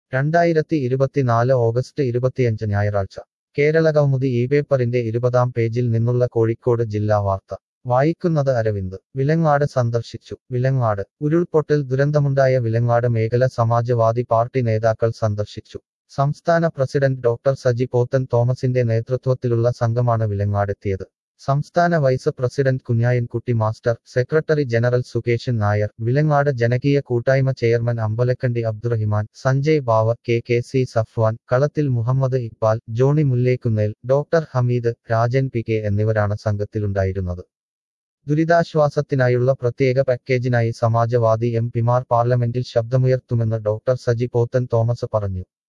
രണ്ടായിരത്തി ഇരുപത്തിനാല് ഓഗസ്റ്റ് ഇരുപത്തിയഞ്ച് ഞായറാഴ്ച കേരള കൗമുദി ഈ പേപ്പറിന്റെ ഇരുപതാം പേജിൽ നിന്നുള്ള കോഴിക്കോട് ജില്ലാ വാർത്ത വായിക്കുന്നത് അരവിന്ദ് വിലങ്ങാട് സന്ദർശിച്ചു വിലങ്ങാട് ഉരുൾപൊട്ടൽ ദുരന്തമുണ്ടായ വിലങ്ങാട് മേഖല സമാജ്വാദി പാർട്ടി നേതാക്കൾ സന്ദർശിച്ചു സംസ്ഥാന പ്രസിഡന്റ് ഡോക്ടർ സജി പോത്തൻ തോമസിന്റെ നേതൃത്വത്തിലുള്ള സംഘമാണ് വിലങ്ങാടെത്തിയത് സംസ്ഥാന vice president Kunhayankutty master secretary general Sukeshan Nair Vilangad ജനകീയ കൂട്ടായ്മ chairman Ambalakkandi Abdurahiman Sanjay Bava K K C Safwan Kalathil Muhammad Iqbal Johny Mullakkunnel doctor Hameed Rajan P K എന്നിവരാണ് സംഘത്തിലുണ്ടായിരുന്നത് ദുരിതാശ്വാസത്തിനായുള്ള പ്രത്യേക പാക്കേജിനായി സമാജവാദി എം പിമാർ പാർലമെന്റിൽ ശബ്ദമുയർത്തുമെന്ന് ഡോക്ടർ സജി പോത്തൻ തോമസ് പറഞ്ഞു